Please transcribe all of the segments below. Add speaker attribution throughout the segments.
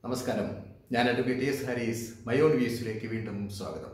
Speaker 1: നമസ്കാരം ഞാൻ advocate S ഹരീസ് മയോൺ വ്യൂസിലേക്ക് വീണ്ടും സ്വാഗതം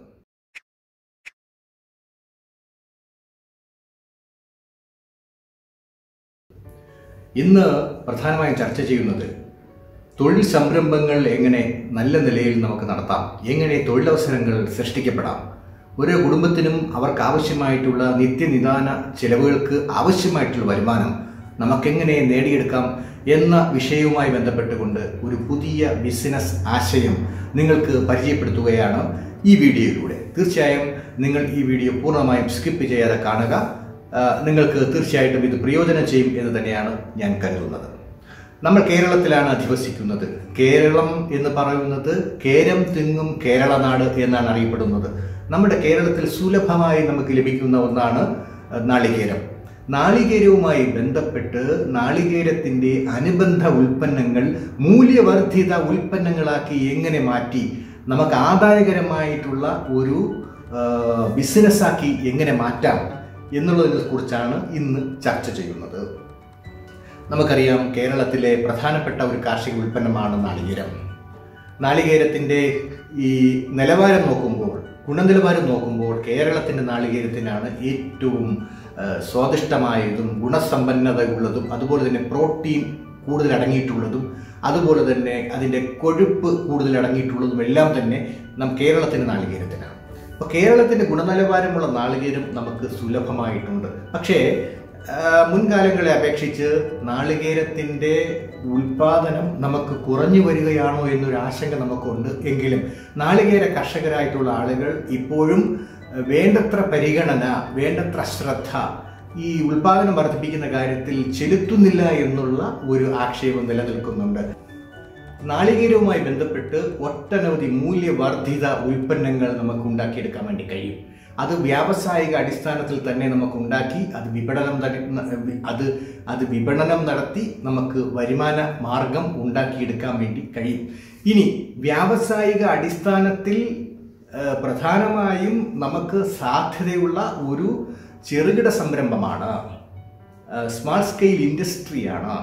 Speaker 1: ഇന്ന് പ്രധാനമായും ചർച്ച ചെയ്യുന്നത് തൊഴിൽ സംരംഭങ്ങൾ എങ്ങനെ നല്ല നിലയിൽ നമുക്ക് നടത്താം എങ്ങനെ തൊഴിലവസരങ്ങൾ സൃഷ്ടിക്കപ്പെടാം ഒരു കുടുംബത്തിനും അവർക്ക് ആവശ്യമായിട്ടുള്ള നിത്യനിദാന ചെലവുകൾക്ക് ആവശ്യമായിട്ടുള്ള വരുമാനം നമുക്കെങ്ങനെ നേടിയെടുക്കാം എന്ന വിഷയവുമായി ബന്ധപ്പെട്ടുകൊണ്ട് ഒരു പുതിയ ബിസിനസ് ആശയം നിങ്ങൾക്ക് പരിചയപ്പെടുത്തുകയാണ് ഈ വീഡിയോയിലൂടെ തീർച്ചയായും നിങ്ങൾ ഈ വീഡിയോ പൂർണ്ണമായും സ്കിപ്പ് ചെയ്യാതെ കാണുക ആ, നിങ്ങൾക്ക് തീർച്ചയായിട്ടും ഇത് പ്രയോജനം ചെയ്യും എന്ന് തന്നെയാണ് ഞാൻ കരുതുന്നത് നമ്മൾ കേരളത്തിലാണ് അധിവസിക്കുന്നത് കേരളം എന്ന് പറയുന്നത് കേരം തിങ്ങും കേരള നാട് എന്നാണ് അറിയപ്പെടുന്നത് നമ്മുടെ കേരളത്തിൽ സുലഭമായി നമുക്ക് ലഭിക്കുന്ന ഒന്നാണ് നാളികേരം നാളികേരവുമായി ബന്ധപ്പെട്ട് നാളികേരത്തിൻ്റെ അനുബന്ധ ഉൽപ്പന്നങ്ങൾ മൂല്യവർദ്ധിത ഉൽപ്പന്നങ്ങളാക്കി എങ്ങനെ മാറ്റി നമുക്ക് ആദായകരമായിട്ടുള്ള ഒരു ആ, ബിസിനസ്സാക്കി എങ്ങനെ മാറ്റാം എന്നുള്ളതിനെ കുറിച്ചാണ് ഇന്ന് ചർച്ച ചെയ്യുന്നത് നമുക്കറിയാം കേരളത്തിലെ പ്രധാനപ്പെട്ട ഒരു കാർഷിക ഉൽപ്പന്നമാണ് നാളികേരം നാളികേരത്തിൻ്റെ ഈ നിലവാരം നോക്കുമ്പോൾ ഗുണനിലവാരം നോക്കുമ്പോൾ കേരളത്തിൻ്റെ നാളികേരത്തിനാണ് ഏറ്റവും ആ, സ്വാദിഷ്ടമായതും ഗുണസമ്പന്നതയുള്ളതും അതുപോലെ തന്നെ പ്രോട്ടീൻ കൂടുതൽ അടങ്ങിയിട്ടുള്ളതും അതുപോലെ തന്നെ അതിൻ്റെ കൊഴുപ്പ് കൂടുതൽ അടങ്ങിയിട്ടുള്ളതും എല്ലാം തന്നെ നം കേരളത്തിൻ്റെ നാളികേരത്തിനാണ് അപ്പോൾ കേരളത്തിൻ്റെ ഗുണനിലവാരമുള്ള നാളികേരം നമുക്ക് സുലഭമായിട്ടുണ്ട് പക്ഷേ ആ, മുൻകാലങ്ങളെ അപേക്ഷിച്ച് നാളികേരത്തിൻ്റെ ഉൽപാദനം നമുക്ക് കുറഞ്ഞു വരികയാണോ എന്നൊരു ആശങ്ക നമുക്കുണ്ട് എങ്കിലും നാളികേര കർഷകരായിട്ടുള്ള ആളുകൾ ഇപ്പോഴും ആ, വേണ്ടത്ര പരിഗണന വേണ്ടത്ര ശ്രദ്ധ ഈ ഉൽപാദനം വർദ്ധിപ്പിക്കുന്ന കാര്യത്തിൽ ചെലുത്തുന്നില്ല എന്നുള്ള ഒരു ആക്ഷേപം നിലനിൽക്കുന്നുണ്ട് നാളികേരവുമായി ബന്ധപ്പെട്ട് ഒട്ടനവധി മൂല്യവർദ്ധിത ഉൽപ്പന്നങ്ങൾ നമുക്ക് ഉണ്ടാക്കിയെടുക്കാൻ വേണ്ടി കഴിയും അത് വ്യാവസായിക അടിസ്ഥാനത്തിൽ തന്നെ നമുക്ക് ഉണ്ടാക്കി അത് വിപണനം നട- അത് അത് വിപണനം നടത്തി നമുക്ക് വരുമാന മാർഗം ഉണ്ടാക്കിയെടുക്കാൻ വേണ്ടി കഴിയും ഇനി വ്യാവസായിക അടിസ്ഥാനത്തിൽ ആ, പ്രധാനമായും നമുക്ക് സാധ്യതയുള്ള ഒരു ചെറുകിട സംരംഭമാണ് സ്മാൾ സ്കെയിൽ ഇൻഡസ്ട്രിയാണ്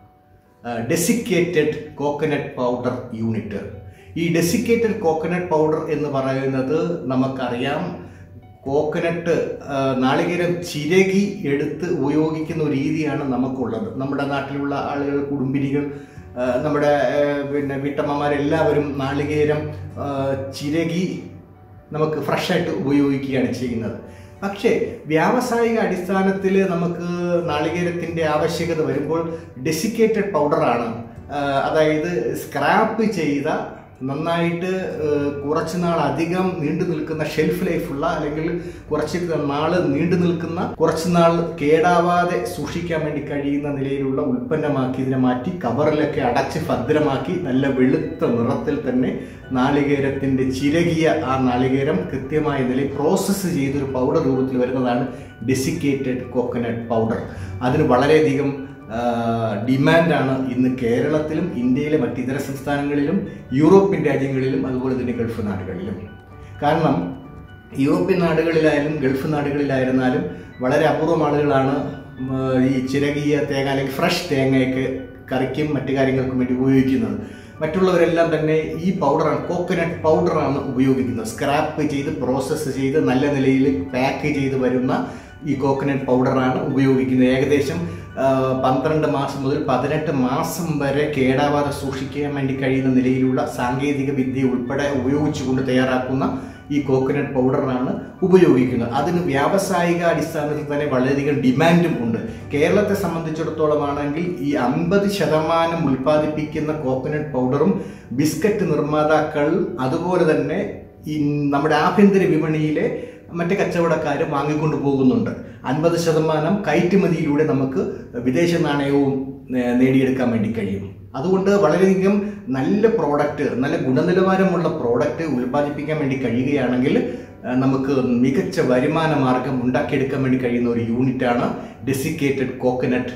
Speaker 1: ഡെസിക്കേറ്റഡ് കോക്കനട്ട് പൗഡർ യൂണിറ്റ് ഈ ഡെസിക്കേറ്റഡ് കോക്കനട്ട് പൗഡർ എന്ന് പറയുന്നത് നമുക്കറിയാം കോക്കനട്ട് ആ, നാളികേരം ചിരകി എടുത്ത് ഉപയോഗിക്കുന്ന ഒരു രീതിയാണ് നമുക്കുള്ളത് നമ്മുടെ നാട്ടിലുള്ള ആളുകൾ കുടുംബിനികൾ ആ, നമ്മുടെ ആ, പിന്നെ വീട്ടമ്മമാരെല്ലാവരും നാളികേരം ആ, ചിരകി നമുക്ക് ഫ്രഷായിട്ട് ഉപയോഗിക്കുകയാണ് ചെയ്യുന്നത് പക്ഷേ വ്യാവസായിക അടിസ്ഥാനത്തിൽ നമുക്ക് നാളികേരത്തിൻ്റെ ആവശ്യകത വരുമ്പോൾ ഡെസിക്കേറ്റഡ് പൗഡറാണ് അതായത് സ്ക്രാപ്പ് ചെയ്ത നന്നായിട്ട് ഏഹ്, കുറച്ച് നാൾ അധികം നീണ്ടു നിൽക്കുന്ന ഷെൽഫ് ലൈഫുള്ള അല്ലെങ്കിൽ കുറച്ച് നാൾ നീണ്ടു നിൽക്കുന്ന കുറച്ച് നാൾ കേടാവാതെ സൂക്ഷിക്കാൻ വേണ്ടി കഴിയുന്ന നിലയിലുള്ള ഉൽപ്പന്നമാക്കി ഇതിനെ മാറ്റി കവറിലൊക്കെ അടച്ച് ഭദ്രമാക്കി നല്ല വെളുത്ത നിറത്തിൽ തന്നെ നാളികേരത്തിൻ്റെ ചിരകിയ ആ നാളികേരം കൃത്യമായ നിലയിൽ പ്രോസസ്സ് ചെയ്തൊരു പൗഡർ രൂപത്തിൽ വരുന്നതാണ് ഡെസിക്കേറ്റഡ് കോക്കനട്ട് പൗഡർ അതിന് വളരെയധികം ആ, ഡിമാൻഡാണ് ഇന്ന് കേരളത്തിലും ഇന്ത്യയിലെ മറ്റിതര സംസ്ഥാനങ്ങളിലും യൂറോപ്യൻ രാജ്യങ്ങളിലും അതുപോലെ തന്നെ ഗൾഫ് നാടുകളിലും കാരണം യൂറോപ്യൻ നാടുകളിലായാലും ഗൾഫ് നാടുകളിലായിരുന്നാലും വളരെ അപൂർവം ആളുകളാണ് ഉം, ഈ ചിരകിയ തേങ്ങ അല്ലെങ്കിൽ ഫ്രഷ് തേങ്ങയൊക്കെ കറിക്കും മറ്റു കാര്യങ്ങൾക്കും വേണ്ടി ഉപയോഗിക്കുന്നത് മറ്റുള്ളവരെല്ലാം തന്നെ ഈ പൗഡറാണ് കോക്കനട്ട് പൗഡറാണ് ഉപയോഗിക്കുന്നത് സ്ക്രാപ്പ് ചെയ്ത് പ്രോസസ്സ് ചെയ്ത് നല്ല നിലയിൽ പാക്ക് ചെയ്ത് വരുന്ന ഈ കോക്കനട്ട് പൗഡറാണ് ഉപയോഗിക്കുന്നത് ഏകദേശം ആ, പന്ത്രണ്ട് മാസം മുതൽ പതിനെട്ട് മാസം വരെ കേടാവാതെ സൂക്ഷിക്കാൻ വേണ്ടി കഴിയുന്ന നിലയിലുള്ള സാങ്കേതിക വിദ്യ ഉൾപ്പെടെ ഉപയോഗിച്ചുകൊണ്ട് തയ്യാറാക്കുന്ന ഈ കോക്കനട്ട് പൗഡറാണ് ഉപയോഗിക്കുന്നത് അതിന് വ്യാവസായിക അടിസ്ഥാനത്തിൽ തന്നെ വളരെയധികം ഡിമാൻഡും ഉണ്ട് കേരളത്തെ സംബന്ധിച്ചിടത്തോളം ആണെങ്കിൽ ഈ അമ്പത് ശതമാനം ഉൽപ്പാദിപ്പിക്കുന്ന കോക്കനട്ട് പൗഡറും ബിസ്ക്കറ്റ് നിർമ്മാതാക്കൾ അതുപോലെ തന്നെ ഈ നമ്മുടെ ആഭ്യന്തര വിപണിയിലെ മറ്റ് കച്ചവടക്കാർ വാങ്ങിക്കൊണ്ട് പോകുന്നുണ്ട് അൻപത് ശതമാനം കയറ്റുമതിയിലൂടെ നമുക്ക് വിദേശ നാണയവും നേ- നേടിയെടുക്കാൻ വേണ്ടി കഴിയും അതുകൊണ്ട് വളരെയധികം നല്ല പ്രോഡക്റ്റ് നല്ല ഗുണനിലവാരമുള്ള പ്രോഡക്റ്റ് ഉൽപ്പാദിപ്പിക്കാൻ വേണ്ടി കഴിയുകയാണെങ്കിൽ ആ, നമുക്ക് മികച്ച വരുമാന മാർഗം ഉണ്ടാക്കിയെടുക്കാൻ വേണ്ടി കഴിയുന്ന ഒരു യൂണിറ്റാണ് ഡെസിക്കേറ്റഡ് കോക്കനട്ട്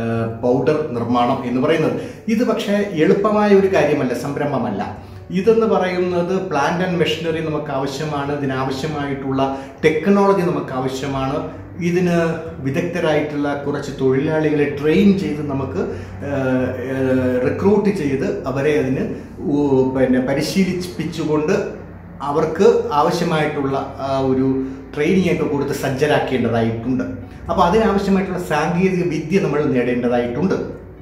Speaker 1: പൗഡർ നിർമ്മാണം എന്ന് പറയുന്നത് ഇത് പക്ഷേ എളുപ്പമായ ഒരു കാര്യമല്ല സംരംഭമല്ല ഇതെന്ന് പറയുന്നത് പ്ലാന്റ് ആൻഡ് മെഷീനറി നമുക്ക് ആവശ്യമാണ് ഇതിനാവശ്യമായിട്ടുള്ള ടെക്നോളജി നമുക്ക് ആവശ്യമാണ് ഇതിന് വിദഗ്ധരായിട്ടുള്ള കുറച്ച് തൊഴിലാളികളെ ട്രെയിൻ ചെയ്ത് നമുക്ക് റിക്രൂട്ട് ചെയ്ത് അവരെ അതിന് ഊ- പിന്നെ പരിശീലിപ്പിച്ചുകൊണ്ട് അവർക്ക് ആവശ്യമായിട്ടുള്ള ആ ഒരു ട്രെയിനിങ് ഒക്കെ കൊടുത്ത് സജ്ജരാക്കേണ്ടതായിട്ടുണ്ട് അപ്പോൾ അതിനാവശ്യമായിട്ടുള്ള സാങ്കേതിക വിദ്യ നമ്മൾ നേടേണ്ടതായിട്ടുണ്ട്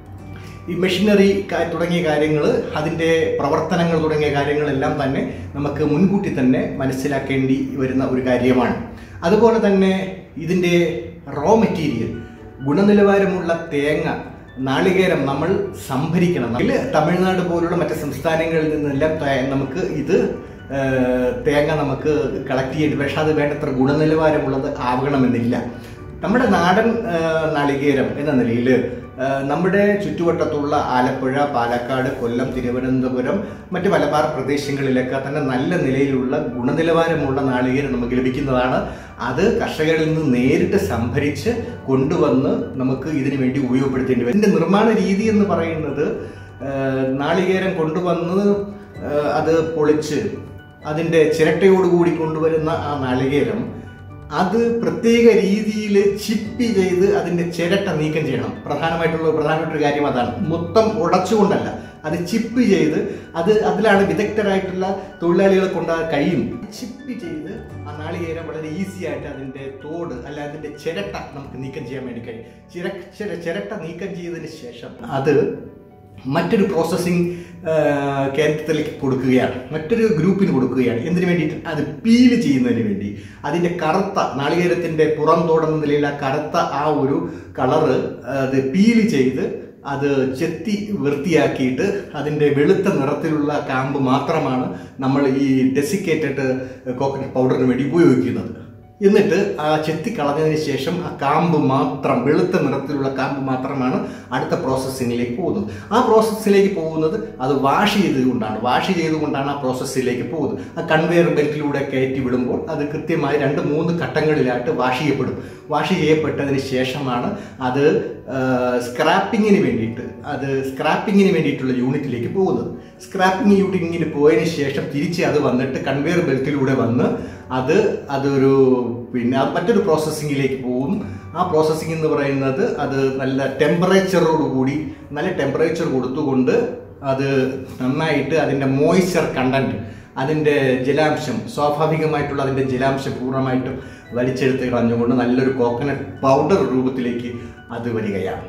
Speaker 1: ഈ മെഷീനറി കാ- തുടങ്ങിയ കാര്യങ്ങൾ അതിൻ്റെ പ്രവർത്തനങ്ങൾ തുടങ്ങിയ കാര്യങ്ങളെല്ലാം തന്നെ നമുക്ക് മുൻകൂട്ടി തന്നെ മനസ്സിലാക്കേണ്ടി വരുന്ന ഒരു കാര്യമാണ് അതുപോലെ തന്നെ ഇതിൻ്റെ റോ മെറ്റീരിയൽ ഗുണനിലവാരമുള്ള തേങ്ങ നാളികേരം നമ്മൾ സംഭരിക്കണം ഇതിൽ തമിഴ്നാട് പോലുള്ള മറ്റ് സംസ്ഥാനങ്ങളിൽ നിന്നെല്ലാം തേ- നമുക്ക് ഇത് ഏഹ്, തേങ്ങ നമുക്ക് കളക്ട് ചെയ്യേണ്ടി പക്ഷെ അത് വേണ്ടത്ര ഗുണനിലവാരമുള്ളത് ആവണമെന്നില്ല നമ്മുടെ നാടൻ ആ, നാളികേരം എന്ന നിലയിൽ ആ, നമ്മുടെ ചുറ്റുവട്ടത്തുള്ള ആലപ്പുഴ പാലക്കാട് കൊല്ലം തിരുവനന്തപുരം മറ്റ് മലബാർ പ്രദേശങ്ങളിലൊക്കെ തന്നെ നല്ല നിലയിലുള്ള ഗുണനിലവാരമുള്ള നാളികേരം നമുക്ക് ലഭിക്കുന്നതാണ് അത് കർഷകരിൽ നിന്ന് നേരിട്ട് സംഭരിച്ച് കൊണ്ടുവന്ന് നമുക്ക് ഇതിനു വേണ്ടി ഉപയോഗപ്പെടുത്തേണ്ടി വരും ഇതിൻ്റെ നിർമ്മാണ രീതി എന്ന് പറയുന്നത് ആ, നാളികേരം കൊണ്ടുവന്ന് ആ, അത് പൊളിച്ച് അതിൻ്റെ ചിരട്ടയോടുകൂടി കൊണ്ടുവരുന്ന ആ നാളികേരം അത് പ്രത്യേക രീതിയിൽ ചിപ്പി ചെയ്ത് അതിന്റെ ചിരട്ട നീക്കം ചെയ്യണം പ്രധാനമായിട്ടുള്ള പ്രധാനപ്പെട്ട ഒരു കാര്യം അതാണ് മൊത്തം ഉടച്ചുകൊണ്ടല്ല അത് ചിപ്പ് ചെയ്ത് അത് അതിലാണ് വിദഗ്ധരായിട്ടുള്ള തൊഴിലാളികളെ കൊണ്ട് കഴിയും ചിപ്പ് ചെയ്ത് ആ നാളികേരം വളരെ ഈസി ആയിട്ട് അതിന്റെ തോട് അല്ല അതിന്റെ ചിരട്ട നമുക്ക് നീക്കം ചെയ്യാൻ വേണ്ടി കഴിയും ചിര ചിര- ചിരട്ട നീക്കം ചെയ്തതിന് ശേഷം അത് മറ്റൊരു പ്രോസസ്സിംഗ് കേന്ദ്രത്തിലേക്ക് കൊടുക്കുകയാണ് മറ്റൊരു ഗ്രൂപ്പിന് കൊടുക്കുകയാണ് എന്തിനു വേണ്ടിയിട്ട് അത് പീല് ചെയ്യുന്നതിന് വേണ്ടി അതിൻ്റെ കറുത്ത നാളികേരത്തിൻ്റെ പുറം തോടുന്ന നിലയിൽ ആ കറുത്ത ആ ഒരു കളറ് അത് പീല് ചെയ്ത് അത് ചെത്തി വൃത്തിയാക്കിയിട്ട് അതിൻ്റെ വെളുത്ത നിറത്തിലുള്ള കാമ്പ് മാത്രമാണ് നമ്മൾ ഈ ഡെസിക്കേറ്റഡ് കോക്കനട്ട് പൗഡറിന് വേണ്ടി ഉപയോഗിക്കുന്നത് എന്നിട്ട് ആ ചെത്തി കളഞ്ഞതിന് ശേഷം ആ കാമ്പ് മാത്രം വെളുത്ത നിറത്തിലുള്ള കാമ്പ് മാത്രമാണ് അടുത്ത പ്രോസസ്സിങ്ങിലേക്ക് പോകുന്നത് ആ പ്രോസസ്സിലേക്ക് പോകുന്നത് അത് വാഷ് ചെയ്തുകൊണ്ടാണ് വാഷ് ചെയ്തുകൊണ്ടാണ് ആ പ്രോസസ്സിലേക്ക് പോകുന്നത് ആ കൺവെയർ ബെൽറ്റിലൂടെ കയറ്റി വിടുമ്പോൾ അത് കൃത്യമായി രണ്ട് മൂന്ന് ഘട്ടങ്ങളിലായിട്ട് വാഷ് ചെയ്യപ്പെടും വാഷ് ചെയ്യപ്പെട്ടതിന് ശേഷമാണ് അത് സ്ക്രാപ്പിങ്ങിന് വേണ്ടിയിട്ട് അത് സ്ക്രാപ്പിങ്ങിന് വേണ്ടിയിട്ടുള്ള യൂണിറ്റിലേക്ക് പോകുന്നത് സ്ക്രാപ്പിംഗ് യൂണിറ്റിങ്ങിന് പോയതിന് ശേഷം തിരിച്ച് അത് വന്നിട്ട് കൺവെയർ ബെൽറ്റിലൂടെ വന്ന് അത് അതൊരു പിന്നെ അത് മറ്റൊരു പ്രോസസ്സിങ്ങിലേക്ക് പോകും ആ പ്രോസസ്സിംഗ് എന്ന് പറയുന്നത് അത് നല്ല ടെമ്പറേച്ചറോട് കൂടി നല്ല ടെമ്പറേച്ചർ കൊടുത്തുകൊണ്ട് അത് നന്നായിട്ട് അതിൻ്റെ മോയ്സ്ചർ കണ്ടന്റ് അതിൻ്റെ ജലാംശം സ്വാഭാവികമായിട്ടുള്ള അതിൻ്റെ ജലാംശം പൂർണ്ണമായിട്ടും വലിച്ചെടുത്ത് കളഞ്ഞുകൊണ്ട് നല്ലൊരു കോക്കനട്ട് പൗഡർ രൂപത്തിലേക്ക് അത് വരികയാണ്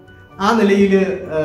Speaker 1: ആ നിലയിൽ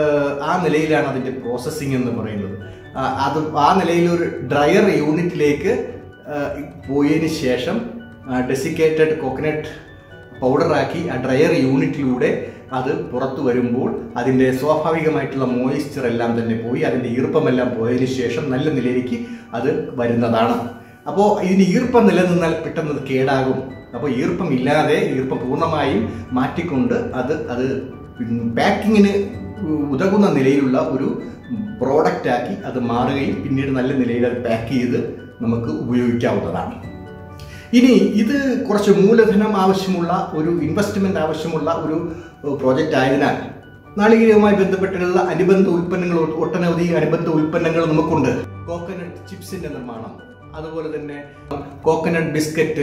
Speaker 1: ആ നിലയിലാണ് അതിൻ്റെ പ്രോസസ്സിംഗ് എന്ന് പറയുന്നത് ആ, അത് ആ നിലയിൽ ഒരു ഡ്രയർ യൂണിറ്റിലേക്ക് ആ, പോയതിന് ശേഷം ഡെസിക്കേറ്റഡ് കോക്കനട്ട് പൗഡറാക്കി ആ ഡ്രയർ യൂണിറ്റിലൂടെ അത് പുറത്തു വരുമ്പോൾ അതിൻ്റെ സ്വാഭാവികമായിട്ടുള്ള മോയിസ്ചർ എല്ലാം തന്നെ പോയി അതിൻ്റെ ഈർപ്പമെല്ലാം പോയതിന് ശേഷം നല്ല നിലയിലേക്ക് അത് വരുന്നതാണ് അപ്പോൾ ഇതിന് ഈർപ്പം നിലനിന്നാൽ പെട്ടെന്ന് അത് കേടാകും അപ്പോൾ ഈർപ്പം ഇല്ലാതെ ഈർപ്പം പൂർണ്ണമായും മാറ്റിക്കൊണ്ട് അത് അത് പാക്കിങ്ങിന് ഉതകുന്ന നിലയിലുള്ള ഒരു പ്രോഡക്റ്റ് ആക്കി അത് മാറുകയും പിന്നീട് നല്ല നിലയിൽ അത് പാക്ക് ചെയ്ത് നമുക്ക് ഉപയോഗിക്കാവുന്നതാണ് ഇനി ഇത് കുറച്ച് മൂലധനം ആവശ്യമുള്ള ഒരു ഇൻവെസ്റ്റ്മെന്റ് ആവശ്യമുള്ള ഒരു പ്രോജക്റ്റ് ആയതിനാൽ നാളികേരവുമായി ബന്ധപ്പെട്ടുള്ള അനുബന്ധ ഉൽപ്പന്നങ്ങൾ ഒ- ഒട്ടനവധി അനുബന്ധ ഉൽപ്പന്നങ്ങൾ നമുക്കുണ്ട് കോക്കനട്ട് ചിപ്സിന്റെ നിർമ്മാണം അതുപോലെ തന്നെ കോക്കനട്ട് ബിസ്ക്കറ്റ്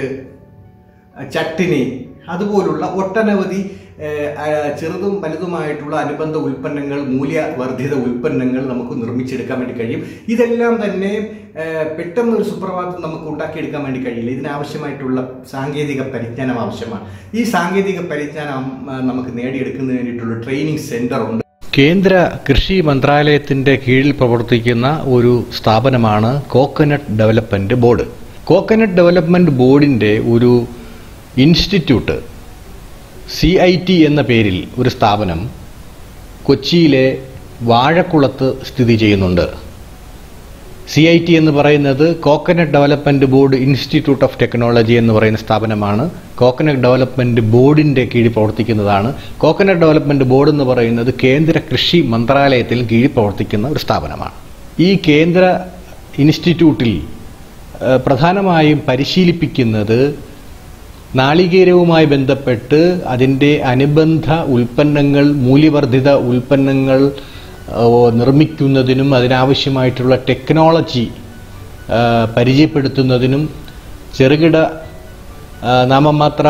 Speaker 1: ചട്ടിനി അതുപോലുള്ള ഒട്ടനവധി ഏഹ്, ആ, ചെറുതും വലുതുമായിട്ടുള്ള അനുബന്ധ ഉൽപ്പന്നങ്ങൾ മൂല്യവർദ്ധിത ഉൽപ്പന്നങ്ങൾ നമുക്ക് നിർമ്മിച്ചെടുക്കാൻ വേണ്ടി കഴിയും ഇതെല്ലാം തന്നെ ഏഹ്, പെട്ടെന്ന് ഒരു സുപ്രഭാതം നമുക്ക് ഉണ്ടാക്കിയെടുക്കാൻ വേണ്ടി കഴിയില്ല ഇതിനാവശ്യമായിട്ടുള്ള സാങ്കേതിക പരിജ്ഞാനം ആവശ്യമാണ് ഈ സാങ്കേതിക പരിജ്ഞാനം ആ, നമുക്ക് നേടിയെടുക്കുന്നതിന് വേണ്ടിയിട്ടുള്ള ട്രെയിനിങ് സെന്റർ ഉണ്ട്
Speaker 2: കേന്ദ്ര കൃഷി മന്ത്രാലയത്തിന്റെ കീഴിൽ പ്രവർത്തിക്കുന്ന ഒരു സ്ഥാപനമാണ് coconut development board coconut development ബോർഡിന്റെ ഒരു ഇൻസ്റ്റിറ്റ്യൂട്ട് സി ഐ ടി എന്ന പേരിൽ ഒരു സ്ഥാപനം കൊച്ചിയിലെ വാഴക്കുളത്ത് സ്ഥിതി ചെയ്യുന്നുണ്ട് സി ഐ ടി എന്ന് പറയുന്നത് coconut development board institute of technology എന്ന് പറയുന്ന സ്ഥാപനമാണ് കോക്കനട്ട് ഡെവലപ്മെന്റ് ബോർഡിന്റെ കീഴിൽ പ്രവർത്തിക്കുന്നതാണ് കോക്കനട്ട് ഡെവലപ്മെന്റ് ബോർഡ് എന്ന് പറയുന്നത് കേന്ദ്ര കൃഷി മന്ത്രാലയത്തിൽ കീഴിൽ പ്രവർത്തിക്കുന്ന ഒരു സ്ഥാപനമാണ് ഈ കേന്ദ്ര ഇൻസ്റ്റിറ്റ്യൂട്ടിൽ ഏഹ്, പ്രധാനമായും പരിശീലിപ്പിക്കുന്നത് നാളികേരവുമായി ബന്ധപ്പെട്ട് അതിൻ്റെ അനുബന്ധ ഉൽപ്പന്നങ്ങൾ മൂല്യവർദ്ധിത ഉൽപ്പന്നങ്ങൾ ആ, നിർമ്മിക്കുന്നതിനും അതിനാവശ്യമായിട്ടുള്ള ടെക്നോളജി ആ, പരിചയപ്പെടുത്തുന്നതിനും ചെറുകിട ആ, നാമമാത്ര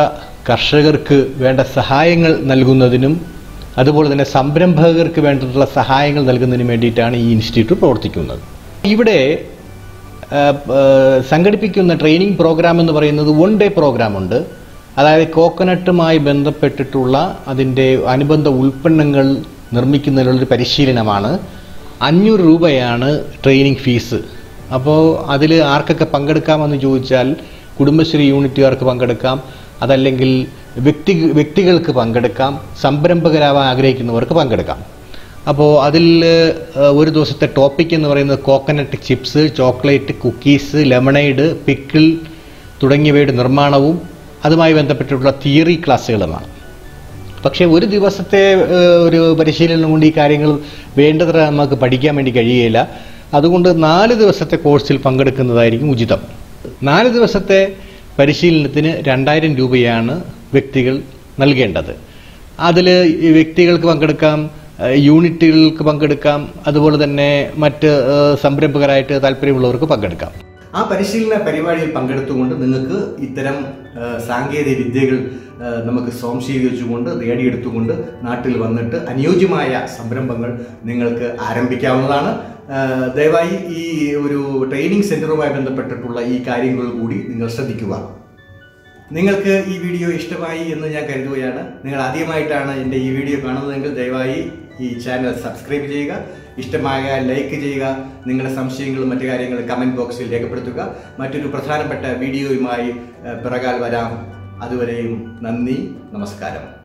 Speaker 2: കർഷകർക്ക് വേണ്ട സഹായങ്ങൾ നൽകുന്നതിനും അതുപോലെ തന്നെ സംരംഭകർക്ക് വേണ്ടിയിട്ടുള്ള സഹായങ്ങൾ നൽകുന്നതിനും വേണ്ടിയിട്ടാണ് ഈ ഇൻസ്റ്റിറ്റ്യൂട്ട് പ്രവർത്തിക്കുന്നത് ഇവിടെ ആ, ആ, സംഘടിപ്പിക്കുന്ന ട്രെയിനിങ് പ്രോഗ്രാം എന്ന് പറയുന്നത് വൺ ഡേ പ്രോഗ്രാം ഉണ്ട് അതായത് കോക്കനട്ടുമായി ബന്ധപ്പെട്ടിട്ടുള്ള അതിൻ്റെ അനുബന്ധ ഉൽപ്പന്നങ്ങൾ നിർമ്മിക്കുന്നതിനുള്ളൊരു പരിശീലനമാണ് അഞ്ഞൂറ് രൂപയാണ് ട്രെയിനിങ് ഫീസ് അപ്പോൾ അതിൽ ആർക്കൊക്കെ പങ്കെടുക്കാമെന്ന് ചോദിച്ചാൽ കുടുംബശ്രീ യൂണിറ്റുകാർക്ക് പങ്കെടുക്കാം അതല്ലെങ്കിൽ വ്യക്തി വ്യക്തികൾക്ക് പങ്കെടുക്കാം സംരംഭകരാവാൻ ആഗ്രഹിക്കുന്നവർക്ക് പങ്കെടുക്കാം അപ്പോൾ അതിൽ ഏഹ്, ഒരു ദിവസത്തെ ടോപ്പിക് എന്ന് പറയുന്നത് coconut chips chocolate cookies lemonade pickle തുടങ്ങിയവയുടെ നിർമ്മാണവും അതുമായി ബന്ധപ്പെട്ടിട്ടുള്ള തിയറി ക്ലാസ്സുകളുമാണ് പക്ഷേ ഒരു ദിവസത്തെ ഏഹ്, ഒരു പരിശീലനം കൊണ്ട് ഈ കാര്യങ്ങൾ വേണ്ടത്ര നമുക്ക് പഠിക്കാൻ വേണ്ടി കഴിയുകയില്ല അതുകൊണ്ട് നാല് ദിവസത്തെ കോഴ്സിൽ പങ്കെടുക്കുന്നതായിരിക്കും ഉചിതം നാല് ദിവസത്തെ പരിശീലനത്തിന് രണ്ടായിരം രൂപയാണ് വ്യക്തികൾ നൽകേണ്ടത് അതിൽ വ്യക്തികൾക്ക് പങ്കെടുക്കാം ഏഹ്, യൂണിറ്റുകൾക്ക് പങ്കെടുക്കാം അതുപോലെ തന്നെ മറ്റ് ഏഹ്, സംരംഭകരായിട്ട് താല്പര്യമുള്ളവർക്ക് പങ്കെടുക്കാം
Speaker 1: ആ പരിശീലന പരിപാടിയിൽ പങ്കെടുത്തുകൊണ്ട് നിങ്ങൾക്ക് ഇത്തരം ആ, സാങ്കേതിക വിദ്യകൾ ആ, നമുക്ക് സ്വാംശീകരിച്ചുകൊണ്ട് നേടിയെടുത്തുകൊണ്ട് നാട്ടിൽ വന്നിട്ട് അനുയോജ്യമായ സംരംഭങ്ങൾ നിങ്ങൾക്ക് ആരംഭിക്കാവുന്നതാണ് ആ, ദയവായി ഈ ഒരു ട്രെയിനിങ് സെന്ററുമായി ബന്ധപ്പെട്ടിട്ടുള്ള ഈ കാര്യങ്ങൾ കൂടി നിങ്ങൾ ശ്രദ്ധിക്കുക നിങ്ങൾക്ക് ഈ വീഡിയോ ഇഷ്ടമായി എന്ന് ഞാൻ കരുതുകയാണ് നിങ്ങൾ ആദ്യമായിട്ടാണ് എൻ്റെ ഈ വീഡിയോ കാണുന്നതെങ്കിൽ ദയവായി ഈ ചാനൽ സബ്സ്ക്രൈബ് ചെയ്യുക ഇഷ്ടമായ ലൈക്ക് ചെയ്യുക നിങ്ങളുടെ സംശയങ്ങളും മറ്റു കാര്യങ്ങളും കമൻറ്റ് ബോക്സിൽ രേഖപ്പെടുത്തുക മറ്റൊരു പ്രധാനപ്പെട്ട വീഡിയോയുമായി ഏഹ്, പിറകാൽ വരാം അതുവരെയും നന്ദി നമസ്കാരം